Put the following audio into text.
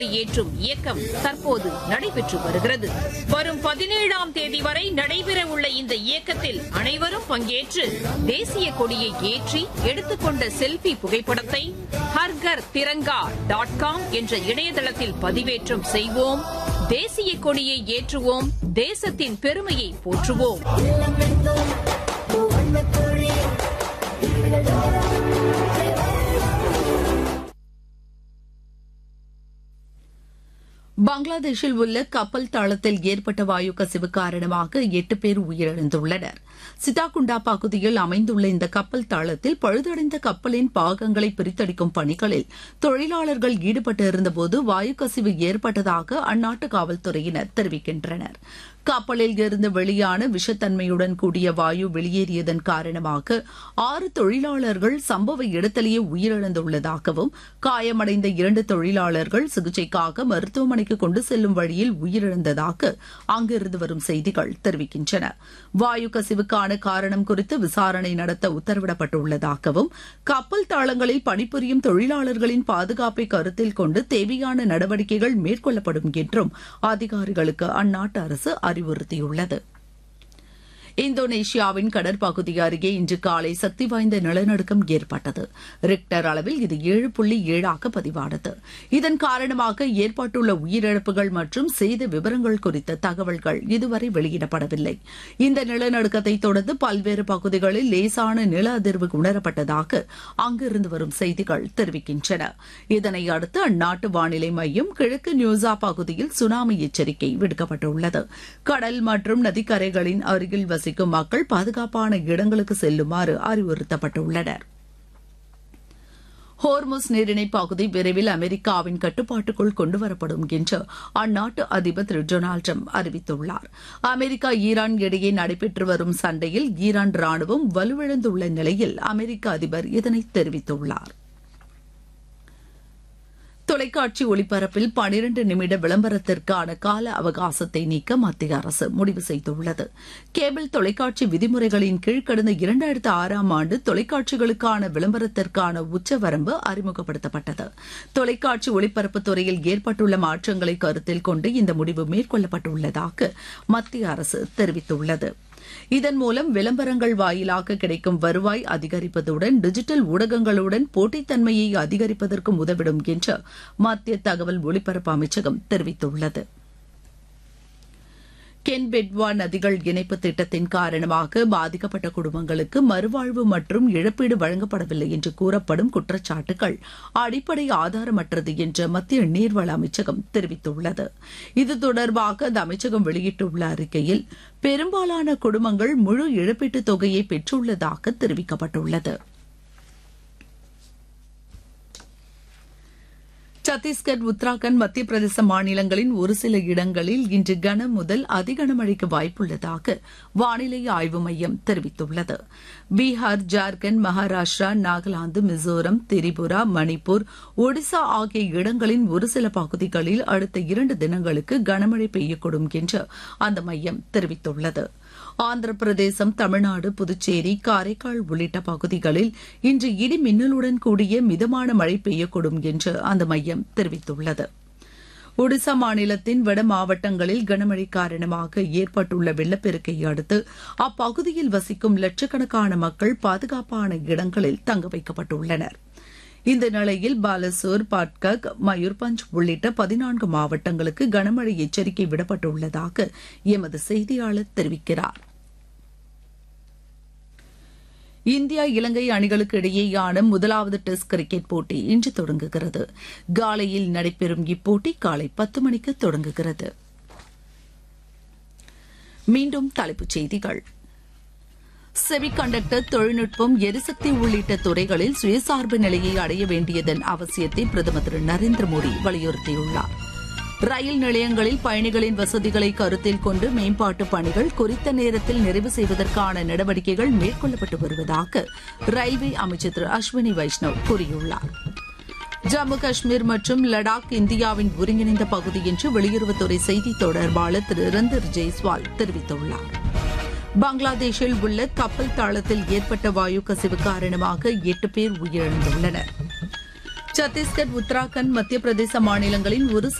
ஏற்றும் இயக்கம் தற்போது நடைபெற்று வருகிறது வரும் பதினேழாம் தேதி வரை நடைபெறவுள்ள இந்த இயக்கத்தில் அனைவரும் பங்கேற்று தேசிய கொடியை ஏற்றி எடுத்துக்கொண்ட செல்பி புகைப்படத்தை ஹர்கர் திரங்கா டாட் காம் என்ற இணையதளத்தில் பதிவேற்றம் செய்வோம் தேசிய கொடியை ஏற்றுவோம் தேசத்தின் பெருமையை போற்றுவோம் பங்களாதேஷில் உள்ள கப்பல் தளத்தில் ஏற்பட்ட வாயு கசிவு காரணமாக எட்டு பேர் உயிரிழந்துள்ளனர் சிதாகுண்டா பகுதியில் அமைந்துள்ள இந்த கப்பல் தளத்தில் பழுதடைந்த கப்பலின் பாகங்களை பிரித்தடிக்கும் பணிகளில் தொழிலாளர்கள் ஈடுபட்டு இருந்தபோது வாயு கசிவு ஏற்பட்டதாக அந்நாட்டு காவல்துறையினர் தெரிவிக்கின்றனர் கப்பலில் இருந்து வெளியான விஷத்தன்மையுடன் கூடிய வாயு வெளியேறியதன் காரணமாக ஆறு தொழிலாளர்கள் சம்பவ இடத்திலேயே உயிரிழந்துள்ளதாகவும் காயமடைந்த இரண்டு தொழிலாளர்கள் சிகிச்சைக்காக மருத்துவமனைக்கு கொண்டு செல்லும் வழியில் உயிரிழந்ததாக அங்கிருந்து வரும் செய்திகள் தெரிவிக்கின்றன வாயு கசிவுக்கான காரணம் குறித்து விசாரணை நடத்த உத்தரவிடப்பட்டுள்ளதாகவும் கப்பல் தளங்களில் பணிபுரியும் தொழிலாளர்களின் பாதுகாப்பை கருத்தில் கொண்டு தேவையான நடவடிக்கைகள் மேற்கொள்ளப்படும் என்றும் அதிகாரிகளுக்கு அந்நாட்டு அரசு அறிவுறுத்தியுள்ளது இந்தோனேஷியாவின் கடற்பகுதி அருகே இன்று காலை சக்தி வாய்ந்த நிலநடுக்கம் ஏற்பட்டது ரிக்டர் அளவில் இது ஏழு புள்ளி ஏழாக பதிவானது இதன் காரணமாக ஏற்பட்டுள்ள உயிரிழப்புகள் மற்றும் சேத விவரங்கள் குறித்த தகவல்கள் இதுவரை வெளியிடப்படவில்லை இந்த நிலநடுக்கத்தை தொடர்ந்து பல்வேறு பகுதிகளில் லேசான நில அதிர்வு உணரப்பட்டதாக அங்கிருந்து வரும் செய்திகள் தெரிவிக்கின்றன இதனை அடுத்து அந்நாட்டு வானிலை மையம் கிழக்கு நியூசா பகுதியில் சுனாமி எச்சரிக்கை விடுக்கப்பட்டுள்ளது கடல் மற்றும் நதிக்கரைகளின் அருகில் வசிக்கும் மக்கள் பாதுகாப்பான இடங்களுக்கு செல்லுமாறு அறிவுறுத்தப்பட்டுள்ளனர் ஹோர்முஸ் நீரிணை பகுதி விரைவில் அமெரிக்காவின் கட்டுப்பாட்டுக்குள் கொண்டுவரப்படும் என்று அந்நாட்டு அதிபர் திரு டொனால்டு ட்ரம்ப் அறிவித்துள்ளார் அமெரிக்கா ஈரான் இடையே நடைபெற்று வரும் சண்டையில் ஈரான் ராணுவம் வலுவிழந்துள்ள நிலையில் அமெரிக்க அதிபர் இதனை தெரிவித்துள்ளார் தொலைக்காட்சி ஒளிபரப்பில் பனிரண்டு நிமிட விளம்பரத்திற்கான கால அவகாசத்தை நீக்க மத்திய அரசு முடிவு செய்துள்ளது கேபிள் தொலைக்காட்சி விதிமுறைகளின் கீழ் கடந்த இரண்டாயிரத்து ஆறாம் ஆண்டு தொலைக்காட்சிகளுக்கான விளம்பரத்திற்கான உச்சவரம்பு அறிமுகப்படுத்தப்பட்டது தொலைக்காட்சி ஒளிபரப்புத் துறையில் ஏற்பட்டுள்ள மாற்றங்களை கருத்தில் கொண்டு இந்த முடிவு மேற்கொள்ளப்பட்டுள்ளதாக மத்திய அரசு தெரிவித்துள்ளது இதன் மூலம் விளம்பரங்கள் வாயிலாக கிடைக்கும் வருவாய் அதிகரிப்பதுடன் டிஜிட்டல் ஊடகங்களுடன் போட்டித்தன்மையை அதிகரிப்பதற்கும் உதவிடும் என்று மத்திய தகவல் ஒலிபரப்பு அமைச்சகம் தெரிவித்துள்ளது கென் பெட்வா நதிகள் இணைப்பு திட்டத்தின் காரணமாக பாதிக்கப்பட்ட குடும்பங்களுக்கு மறுவாழ்வு மற்றும் இழப்பீடு வழங்கப்படவில்லை என்று கூறப்படும் குற்றச்சாட்டுகள் அடிப்படை ஆதாரமற்றது என்று மத்திய நீர்வள அமைச்சகம் தெரிவித்துள்ளது இது தொடர்பாக அந்த அமைச்சகம் வெளியிட்டுள்ள அறிக்கையில் பெரும்பாலான குடும்பங்கள் முழு இழப்பீட்டுத் தொகையை பெற்றுள்ளதாக தெரிவிக்கப்பட்டுள்ளது சத்தீஸ்கர் உத்தராகண்ட் மத்திய பிரதேச மாநிலங்களின் ஒரு சில இடங்களில் இன்று கன முதல் அதிகனமழைக்கு வாய்ப்புள்ளதாக வானிலை ஆய்வு மையம் தெரிவித்துள்ளது பீகார் ஜார்க்கண்ட் மகாராஷ்டிரா நாகாலாந்து மிசோரம் திரிபுரா மணிப்பூர் ஒடிசா ஆகிய இடங்களின் ஒரு சில பகுதிகளில் அடுத்த இரண்டு தினங்களுக்கு கனமழை பெய்யக்கூடும் என்று அந்த மையம் தெரிவித்துள்ளது ஆந்திர பிரதேசம் தமிழ்நாடு புதுச்சேரி காரைக்கால் உள்ளிட்ட பகுதிகளில் இன்று இடி மின்னலுடன் கூடிய மிதமான மழை பெய்யக்கூடும் என்று அந்த மையம் தெரிவித்துள்ளது ஒடிசா மாநிலத்தின் வட மாவட்டங்களில் கனமழை காரணமாக ஏற்பட்டுள்ள வெள்ளப்பெருக்கை அடுத்து அப்பகுதியில் வசிக்கும் லட்சக்கணக்கான மக்கள் பாதுகாப்பான இடங்களில் தங்க வைக்கப்பட்டுள்ளனர் இந்த நிலையில் பாலசோர் பாட்கக் மயூர்பஞ்ச் உள்ளிட்ட பதினான்கு மாவட்டங்களுக்கு கனமழை எச்சரிக்கை விடப்பட்டுள்ளதாக எமது செய்தியாளர் தெரிவிக்கிறார் இந்தியா இலங்கை அணிகளுக்கு இடையேயான முதலாவது டெஸ்ட் கிரிக்கெட் போட்டி இன்று தொடங்குகிறது காலையில் நடைபெறும் இப்போட்டி காலை பத்து மணிக்கு தொடங்குகிறது மீண்டும் தலைப்புச் செய்திகள் செமிகண்டக்டர் தொழில்நுட்பம் எரிசக்தி உள்ளிட்ட துறைகளில் சுயசார்பு நிலையை அடைய வேண்டியதன் அவசியத்தை பிரதமர் திரு நரேந்திர மோடி வலியுறுத்தியுள்ளார் ரயில் நிலையங்களில் பயணிகளின் வசதிகளை கருத்தில் கொண்டு மேம்பாட்டு பணிகள் குறித்த நேரத்தில் நிறைவு செய்வதற்கான நடவடிக்கைகள் மேற்கொள்ளப்பட்டு வருவதாக ரயில்வே அமைச்சர் திரு அஸ்வினி வைஷ்ணவ் கூறியுள்ளார் ஜம்மு காஷ்மீர் மற்றும் லடாக் இந்தியாவின் ஒருங்கிணைந்த பகுதி என்று வெளியுறவுத்துறை செய்தி தொடர்பாளர் திரு ரந்தர் ஜெய்ஸ்வால் தெரிவித்துள்ளார் பங்களாதேஷில் உள்ள கப்பல் தளத்தில் ஏற்பட்ட வாயு கசிவு காரணமாக எட்டு பேர் உயிரிழந்துள்ளனர் சத்தீஸ்கர் உத்தராகண்ட் மத்திய பிரதேச மாநிலங்களின் ஒரு